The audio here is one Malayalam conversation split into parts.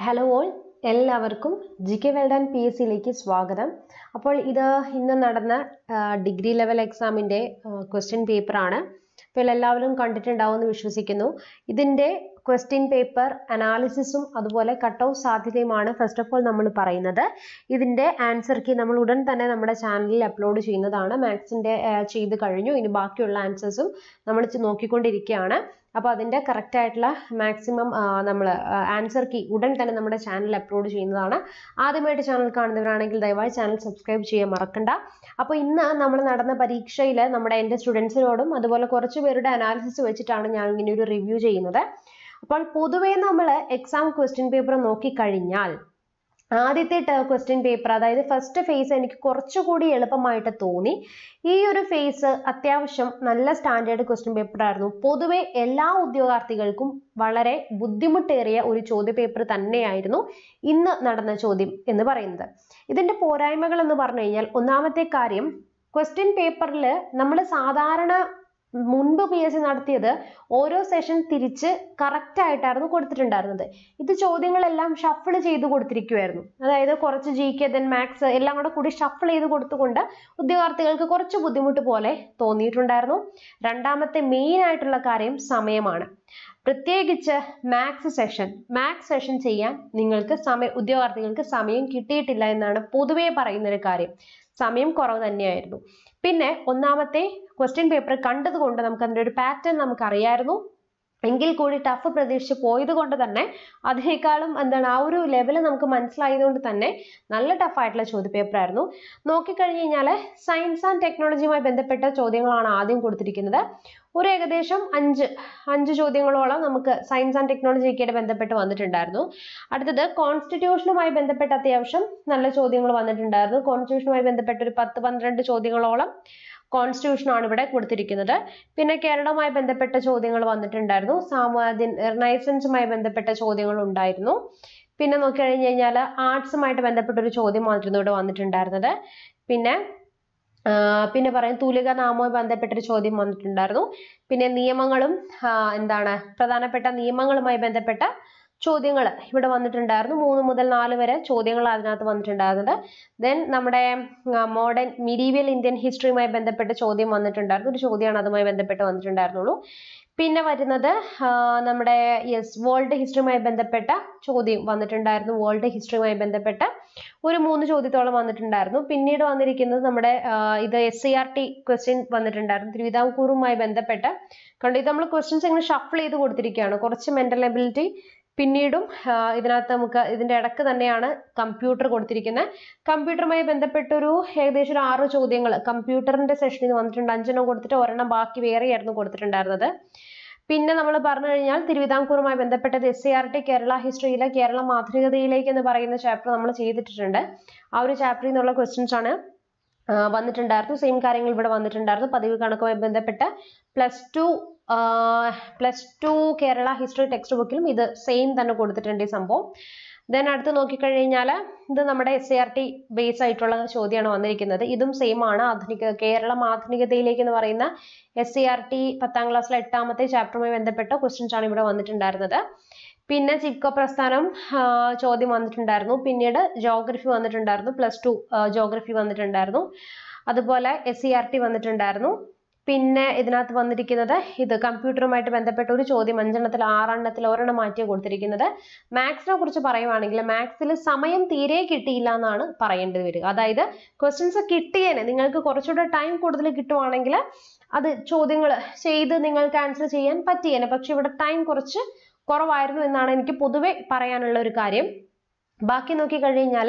ഹലോ ഓൾ എല്ലാവർക്കും ജി കെ വെൽഡൻ പി എസ് സിയിലേക്ക് സ്വാഗതം അപ്പോൾ ഇത് ഇന്ന് നടന്ന ഡിഗ്രി ലെവൽ എക്സാമിൻ്റെ ക്വസ്റ്റ്യൻ പേപ്പറാണ് അപ്പോൾ എല്ലാവരും കണ്ടിട്ടുണ്ടാവുമെന്ന് വിശ്വസിക്കുന്നു ഇതിൻ്റെ ക്വസ്റ്റ്യൻ പേപ്പർ അനാലിസിസും അതുപോലെ കട്ട് ഓഫ് സാധ്യതയുമാണ് ഫസ്റ്റ് ഓഫ് ഓൾ നമ്മൾ പറയുന്നത് ഇതിൻ്റെ ആൻസർ കീ നമ്മൾ ഉടൻ തന്നെ നമ്മുടെ ചാനലിൽ അപ്ലോഡ് ചെയ്യുന്നതാണ് മാത്സിൻ്റെ ചെയ്ത് കഴിഞ്ഞു ഇനി ബാക്കിയുള്ള ആൻസേഴ്സും നമ്മൾ നോക്കിക്കൊണ്ടിരിക്കുകയാണ് അപ്പോൾ അതിൻ്റെ കറക്റ്റ് ആയിട്ടുള്ള മാക്സിമം നമ്മൾ ആൻസർ കീ ഉടൻ തന്നെ നമ്മുടെ ചാനൽ അപ്ലോഡ് ചെയ്യുന്നതാണ് ആദ്യമായിട്ട് ചാനൽ കാണുന്നവരാണെങ്കിൽ ദയവായി ചാനൽ സബ്സ്ക്രൈബ് ചെയ്യാൻ മറക്കണ്ട അപ്പോൾ ഇന്ന് നമ്മൾ നടന്ന പരീക്ഷയിൽ നമ്മുടെ എൻ്റെ സ്റ്റുഡൻസിനോടും അതുപോലെ കുറച്ച് പേരുടെ അനാലിസിസ് വെച്ചിട്ടാണ് ഞാൻ ഇങ്ങനെ ഒരു റിവ്യൂ ചെയ്യുന്നത് അപ്പോൾ പൊതുവേ നമ്മൾ എക്സാം ക്വസ്റ്റ്യൻ പേപ്പർ നോക്കിക്കഴിഞ്ഞാൽ ആദ്യത്തെ ക്വസ്റ്റ്യൻ പേപ്പർ അതായത് ഫസ്റ്റ് ഫേസ് എനിക്ക് കുറച്ചുകൂടി എളുപ്പമായിട്ട് തോന്നി ഈ ഒരു ഫേസ് അത്യാവശ്യം നല്ല സ്റ്റാൻഡേർഡ് ക്വസ്റ്റ്യൻ പേപ്പർ ആയിരുന്നു പൊതുവെ എല്ലാ ഉദ്യോഗാർത്ഥികൾക്കും വളരെ ബുദ്ധിമുട്ടേറിയ ഒരു ചോദ്യ പേപ്പർ തന്നെയായിരുന്നു ഇന്ന് നടന്ന ചോദ്യം എന്ന് പറയുന്നത് ഇതിന്റെ പോരായ്മകൾ എന്ന് പറഞ്ഞു കഴിഞ്ഞാൽ ഒന്നാമത്തെ കാര്യം ക്വസ്റ്റ്യൻ പേപ്പറിൽ നമ്മൾ സാധാരണ മുൻപ് പി എസ് സി നടത്തിയത് ഓരോ സെഷൻ തിരിച്ച് കറക്റ്റ് ആയിട്ടായിരുന്നു കൊടുത്തിട്ടുണ്ടായിരുന്നത് ഇത് ചോദ്യങ്ങളെല്ലാം ഷഫിൾ ചെയ്ത് കൊടുത്തിരിക്കുമായിരുന്നു അതായത് കുറച്ച് ജി കെ ദെൻ മാത്സ് എല്ലാം കൂടെ കൂടി ഷഫിൾ ചെയ്ത് കൊടുത്തുകൊണ്ട് ഉദ്യോഗാർത്ഥികൾക്ക് കുറച്ച് ബുദ്ധിമുട്ട് പോലെ തോന്നിയിട്ടുണ്ടായിരുന്നു രണ്ടാമത്തെ മെയിൻ ആയിട്ടുള്ള കാര്യം സമയമാണ് പ്രത്യേകിച്ച് മാത്സ് സെഷൻ മാത്സ് സെഷൻ ചെയ്യാൻ നിങ്ങൾക്ക് സമയം ഉദ്യോഗാർത്ഥികൾക്ക് സമയം കിട്ടിയിട്ടില്ല എന്നാണ് പൊതുവേ പറയുന്ന ഒരു കാര്യം സമയം കുറവ് തന്നെയായിരുന്നു പിന്നെ ഒന്നാമത്തെ ക്വസ്റ്റ്യൻ പേപ്പർ കണ്ടതുകൊണ്ട് നമുക്ക് അതിൻ്റെ ഒരു പാറ്റേൺ നമുക്ക് അറിയായിരുന്നു എങ്കിൽ കൂടി ടഫ് പ്രതീക്ഷിച്ച് പോയത് കൊണ്ട് തന്നെ അതിനേക്കാളും എന്താണ് ആ ഒരു ലെവൽ നമുക്ക് മനസ്സിലായതുകൊണ്ട് തന്നെ നല്ല ടഫായിട്ടുള്ള ചോദ്യപേപ്പർ ആയിരുന്നു നോക്കിക്കഴിഞ്ഞ് കഴിഞ്ഞാൽ സയൻസ് ആൻഡ് ടെക്നോളജിയുമായി ബന്ധപ്പെട്ട ചോദ്യങ്ങളാണ് ആദ്യം കൊടുത്തിരിക്കുന്നത് ഒരു ഏകദേശം അഞ്ച് അഞ്ച് ചോദ്യങ്ങളോളം നമുക്ക് സയൻസ് ആൻഡ് ടെക്നോളജിയൊക്കെയായിട്ട് ബന്ധപ്പെട്ട് വന്നിട്ടുണ്ടായിരുന്നു അടുത്തത് കോൺസ്റ്റിറ്റ്യൂഷനുമായി ബന്ധപ്പെട്ട അത്യാവശ്യം നല്ല ചോദ്യങ്ങൾ വന്നിട്ടുണ്ടായിരുന്നു കോൺസ്റ്റിറ്റ്യൂഷനുമായി ബന്ധപ്പെട്ട ഒരു പത്ത് പന്ത്രണ്ട് ചോദ്യങ്ങളോളം കോൺസ്റ്റിറ്റ്യൂഷൻ ആണ് ഇവിടെ കൊടുത്തിരിക്കുന്നത് പിന്നെ കേരളവുമായി ബന്ധപ്പെട്ട ചോദ്യങ്ങൾ വന്നിട്ടുണ്ടായിരുന്നു സാമാന്യ റിനൈസൻസുമായി ബന്ധപ്പെട്ട ചോദ്യങ്ങൾ ഉണ്ടായിരുന്നു പിന്നെ നോക്കി കഴിഞ്ഞു കഴിഞ്ഞാൽ ആർട്സുമായിട്ട് ബന്ധപ്പെട്ട ഒരു ചോദ്യം വന്നിരുന്നു ഇവിടെ വന്നിട്ടുണ്ടായിരുന്നത് പിന്നെ പിന്നെ പറയും തൂലിക നാമവുമായി ബന്ധപ്പെട്ടൊരു ചോദ്യം വന്നിട്ടുണ്ടായിരുന്നു പിന്നെ നിയമങ്ങളും എന്താണ് പ്രധാനപ്പെട്ട നിയമങ്ങളുമായി ബന്ധപ്പെട്ട ചോദ്യങ്ങൾ ഇവിടെ വന്നിട്ടുണ്ടായിരുന്നു മൂന്ന് മുതൽ നാല് വരെ ചോദ്യങ്ങൾ അതിനകത്ത് വന്നിട്ടുണ്ടായിരുന്നത് ദെൻ നമ്മുടെ മോഡേൺ മിഡീവിയൽ ഇന്ത്യൻ ഹിസ്റ്ററിയുമായി ബന്ധപ്പെട്ട ചോദ്യം വന്നിട്ടുണ്ടായിരുന്നു ഒരു ചോദ്യമാണ് അതുമായി ബന്ധപ്പെട്ട് വന്നിട്ടുണ്ടായിരുന്നുള്ളൂ പിന്നെ വരുന്നത് നമ്മുടെ യെസ് വേൾഡ് ഹിസ്റ്ററിയുമായി ബന്ധപ്പെട്ട ചോദ്യം വന്നിട്ടുണ്ടായിരുന്നു വേൾഡ് ഹിസ്റ്ററിയുമായി ബന്ധപ്പെട്ട ഒരു മൂന്ന് ചോദ്യത്തോളം വന്നിട്ടുണ്ടായിരുന്നു പിന്നീട് വന്നിരിക്കുന്നത് നമ്മുടെ ഇത് S C R T question വന്നിട്ടുണ്ടായിരുന്നു തിരുവിതാംകൂറുമായി ബന്ധപ്പെട്ട കണ്ടു ഇത് നമ്മൾ ക്വസ്റ്റ്യൻസ് ഇങ്ങനെ ഷഫിൾ ചെയ്ത് കൊടുത്തിരിക്കുകയാണ് കുറച്ച് മെന്റൽ എബിലിറ്റി പിന്നീടും ഇതിനകത്ത് നമുക്ക് ഇതിന്റെ ഇടക്ക് തന്നെയാണ് കമ്പ്യൂട്ടർ കൊടുത്തിരിക്കുന്നത് കമ്പ്യൂട്ടറുമായി ബന്ധപ്പെട്ടൊരു ഏകദേശം ഒരു ആറ് ചോദ്യങ്ങൾ കമ്പ്യൂട്ടറിന്റെ സെഷനിൽ വന്നിട്ടുണ്ട് അഞ്ചെണ്ണം കൊടുത്തിട്ട് ഒരെണ്ണം ബാക്കി വേറെയായിരുന്നു കൊടുത്തിട്ടുണ്ടായിരുന്നത് പിന്നെ നമ്മൾ പറഞ്ഞു കഴിഞ്ഞാൽ തിരുവിതാംകൂറുമായി ബന്ധപ്പെട്ടത് S C R T Kerala ഹിസ്റ്ററിയിലെ കേരള മാതൃകതയിലേക്ക് എന്ന് പറയുന്ന ചാപ്റ്റർ നമ്മൾ ചെയ്തിട്ടുണ്ട് ആ ഒരു ചാപ്റ്ററിൽ നിന്നുള്ള ക്വസ്റ്റ്യൻസ് ആണ് വന്നിട്ടുണ്ടായിരുന്നു സെയിം കാര്യങ്ങൾ ഇവിടെ വന്നിട്ടുണ്ടായിരുന്നു പതിവ് കണക്കുമായി ബന്ധപ്പെട്ട plus two plus two Kerala history text ബുക്കിലും ഇത് സെയിം തന്നെ കൊടുത്തിട്ടുണ്ട് ഈ സംഭവം ദെൻ അടുത്ത് നോക്കിക്കഴിഞ്ഞാൽ ഇത് നമ്മുടെ S C R T base ആയിട്ടുള്ള ചോദ്യമാണ് വന്നിരിക്കുന്നത് ഇതും സെയിം ആണ് ആധുനിക കേരളം ആധുനികതയിലേക്ക് എന്ന് പറയുന്ന എസ് സി ആർ ടി പത്താം ക്ലാസ്സിലെ എട്ടാമത്തെ ചാപ്റ്ററുമായി ബന്ധപ്പെട്ട ക്വസ്റ്റ്യൻസ് ആണ് ഇവിടെ വന്നിട്ടുണ്ടായിരുന്നത് പിന്നെ ചിപ്കോ പ്രസ്ഥാനം ചോദ്യം വന്നിട്ടുണ്ടായിരുന്നു പിന്നീട് ജോഗ്രഫി വന്നിട്ടുണ്ടായിരുന്നു പ്ലസ് ടു ജോഗ്രഫി വന്നിട്ടുണ്ടായിരുന്നു അതുപോലെ എസ് സി ആർ ടി വന്നിട്ടുണ്ടായിരുന്നു പിന്നെ ഇതിനകത്ത് വന്നിരിക്കുന്നത് ഇത് കമ്പ്യൂട്ടറുമായിട്ട് ബന്ധപ്പെട്ട ഒരു ചോദ്യം അഞ്ചെണ്ണത്തിൽ ആറെണ്ണത്തിൽ ഒരെണ്ണം മാറ്റി കൊടുത്തിരിക്കുന്നത് മാത്സിനെ കുറിച്ച് പറയുവാണെങ്കിൽ മാത്സിൽ സമയം തീരെ കിട്ടിയില്ല എന്നാണ് പറയേണ്ടി വരിക അതായത് ക്വസ്റ്റ്യൻസ് കിട്ടിയേനെ നിങ്ങൾക്ക് കുറച്ചുകൂടെ ടൈം കൂടുതൽ കിട്ടുവാണെങ്കിൽ അത് ചോദ്യങ്ങൾ ചെയ്ത് നിങ്ങൾക്ക് ആൻസർ ചെയ്യാൻ പറ്റിയേനെ പക്ഷെ ഇവിടെ ടൈം കുറച്ച് കുറവായിരുന്നു എന്നാണ് എനിക്ക് പൊതുവെ പറയാനുള്ള ഒരു കാര്യം ബാക്കി നോക്കി കഴിഞ്ഞാൽ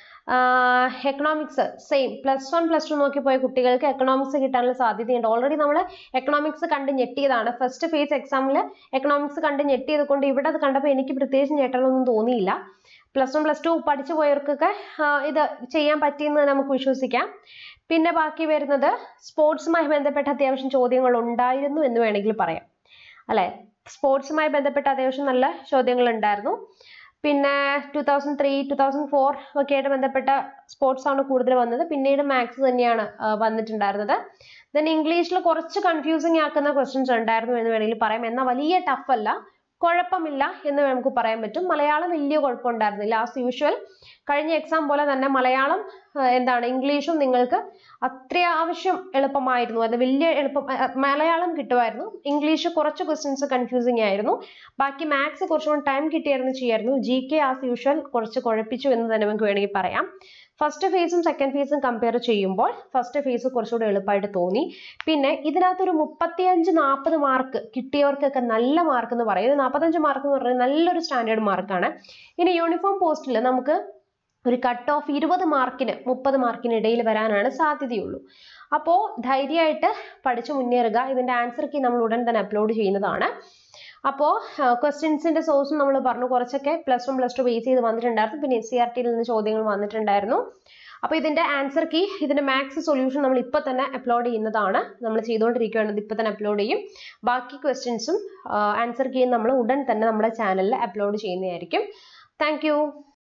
economics same plus one plus two നോക്കി പോയ കുട്ടികൾക്ക് എക്കണോമിക്സ് കിട്ടാനുള്ള സാധ്യതയുണ്ട് ഓൾറെഡി നമ്മൾ എക്കണോമിക്സ് കണ്ട് ഞെട്ടിയതാണ് ഫസ്റ്റ് ഫേസ് എക്സാമിൽ എക്കണോമിക്സ് കണ്ട് ഞെട്ടിയത് കൊണ്ട് ഇവിടെ അത് കണ്ടപ്പോൾ എനിക്ക് പ്രത്യേകിച്ച് ഞെട്ടലൊന്നും തോന്നിയില്ല പ്ലസ് വൺ പ്ലസ് ടു പഠിച്ചു പോയവർക്കൊക്കെ ഇത് ചെയ്യാൻ പറ്റിയെന്ന് നമുക്ക് വിശ്വസിക്കാം പിന്നെ ബാക്കി വരുന്നത് സ്പോർട്സുമായി ബന്ധപ്പെട്ട അത്യാവശ്യം ചോദ്യങ്ങൾ ഉണ്ടായിരുന്നു എന്ന് വേണമെങ്കിൽ പറയാം അല്ലെ സ്പോർട്സുമായി ബന്ധപ്പെട്ട അത്യാവശ്യം നല്ല ചോദ്യങ്ങൾ ഉണ്ടായിരുന്നു പിന്നെ two thousand three two thousand four ഒക്കെ ആയിട്ട് ബന്ധപ്പെട്ട സ്പോർട്സ് ആണ് കൂടുതൽ വന്നത് പിന്നീട് മാത്സ് തന്നെയാണ് വന്നിട്ടുണ്ടായിരുന്നത് ദെൻ ഇംഗ്ലീഷിൽ കുറച്ച് കൺഫ്യൂസിങ് ആക്കുന്ന ക്വസ്റ്റ്യൻസ് ഉണ്ടായിരുന്നു എന്ന് വേണമെങ്കിൽ പറയാം എന്നാൽ വലിയ ടഫ് അല്ല കുഴപ്പമില്ല എന്ന് നമുക്ക് പറയാൻ പറ്റും മലയാളം വലിയ കുഴപ്പമുണ്ടായിരുന്നില്ല ആസ് യൂഷ്വൽ കഴിഞ്ഞ എക്സാം പോലെ തന്നെ മലയാളം ആ, എന്താണ് ഇംഗ്ലീഷും നിങ്ങൾക്ക് അത്യാവശ്യം എളുപ്പമായിരുന്നു അത് വലിയ എളുപ്പം ആ, മലയാളം കിട്ടുമായിരുന്നു ഇംഗ്ലീഷ് കുറച്ച് ക്വസ്റ്റ്യൻസ് കൺഫ്യൂസിങ് ആയിരുന്നു ബാക്കി മാത്സ് കുറച്ചുകൂടി ടൈം കിട്ടിയായിരുന്നു ചെയ്യായിരുന്നു ജി കെ ആസ് യൂഷ്വൽ കുറച്ച് കുഴപ്പിച്ചു എന്ന് തന്നെ നമുക്ക് വേണമെങ്കിൽ പറയാം ഫസ്റ്റ് ഫേസും സെക്കൻഡ് ഫേസും കമ്പയർ ചെയ്യുമ്പോൾ ഫസ്റ്റ് ഫേസ് കുറച്ചുകൂടി എളുപ്പമായിട്ട് തോന്നി പിന്നെ ഇതിനകത്തൊരു മുപ്പത്തിയഞ്ച് നാൽപ്പത് മാർക്ക് കിട്ടിയവർക്കൊക്കെ നല്ല മാർക്ക് എന്ന് പറയും നാൽപ്പത്തഞ്ച് മാർക്ക് എന്ന് പറയുന്നത് നല്ലൊരു സ്റ്റാൻഡേർഡ് മാർക്കാണ് ഇനി യൂണിഫോം പോസ്റ്റിൽ നമുക്ക് ഒരു കട്ട് ഓഫ് ഇരുപത് മാർക്കിന് മുപ്പത് മാർക്കിന് ഇടയിൽ വരാനാണ് സാധ്യതയുള്ളൂ അപ്പോൾ ധൈര്യമായിട്ട് പഠിച്ചു മുന്നേറുക ഇതിന്റെ ആൻസർ കീ നമ്മൾ ഉടൻ തന്നെ അപ്ലോഡ് ചെയ്യുന്നതാണ് അപ്പോൾ ക്വസ്റ്റ്യൻസിന്റെ സോഴ്സും നമ്മൾ പറഞ്ഞു കുറച്ചൊക്കെ plus one plus two base ചെയ്ത് വന്നിട്ടുണ്ടായിരുന്നു പിന്നെ എസ് സി ആർ ടിയിൽ നിന്ന് ചോദ്യങ്ങൾ വന്നിട്ടുണ്ടായിരുന്നു അപ്പോൾ ഇതിന്റെ ആൻസർ കീ ഇതിന്റെ മാത്സ് സൊല്യൂഷൻ നമ്മൾ ഇപ്പോൾ തന്നെ അപ്ലോഡ് ചെയ്യുന്നതാണ് നമ്മൾ ചെയ്തുകൊണ്ടിരിക്കുകയാണ് ഇപ്പോൾ തന്നെ അപ്ലോഡ് ചെയ്യും ബാക്കി ക്വസ്റ്റ്യൻസും ആൻസർ കീയും നമ്മൾ ഉടൻ തന്നെ നമ്മുടെ ചാനലിൽ അപ്ലോഡ് ചെയ്യുന്നതായിരിക്കും താങ്ക്